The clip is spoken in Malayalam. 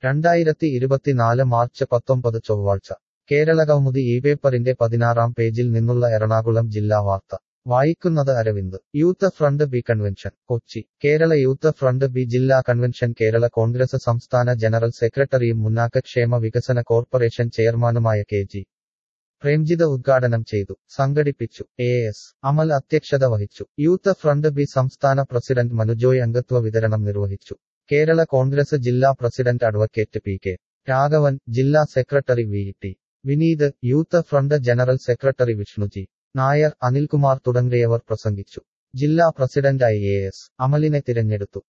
രണ്ടായിരത്തി ഇരുപത്തിനാല് മാർച്ച് പത്തൊമ്പത് ചൊവ്വാഴ്ച കേരളകൗമുദി ഈ പേപ്പറിന്റെ പതിനാറാം പേജിൽ നിന്നുള്ള എറണാകുളം ജില്ലാ വാർത്ത വായിക്കുന്നത് Aravind youth front B convention Kochi Kerala youth front B ജില്ലാ കൺവെൻഷൻ കേരള കോൺഗ്രസ് സംസ്ഥാന ജനറൽ സെക്രട്ടറിയും മുന്നാക്ക ക്ഷേമ വികസന കോർപ്പറേഷൻ ചെയർമാനുമായ കെ ജി പ്രേംജിത ഉദ്ഘാടനം ചെയ്തു സംഘടിപ്പിച്ചു എ എസ് അമൽ അധ്യക്ഷത വഹിച്ചു യൂത്ത് ഫ്രണ്ട് ബി സംസ്ഥാന പ്രസിഡന്റ് മനുജോയ് അംഗത്വ വിതരണം നിർവഹിച്ചു കേരള കോൺഗ്രസ് ജില്ലാ president advocate P K Raghavan ജില്ലാ secretary V T Vineeth youth front general secretary Vishnuji Nair Anilkumar തുടങ്ങിയവർ പ്രസംഗിച്ചു ജില്ലാ പ്രസിഡന്റായി എ എസ് അമലിനെ തിരഞ്ഞെടുത്തു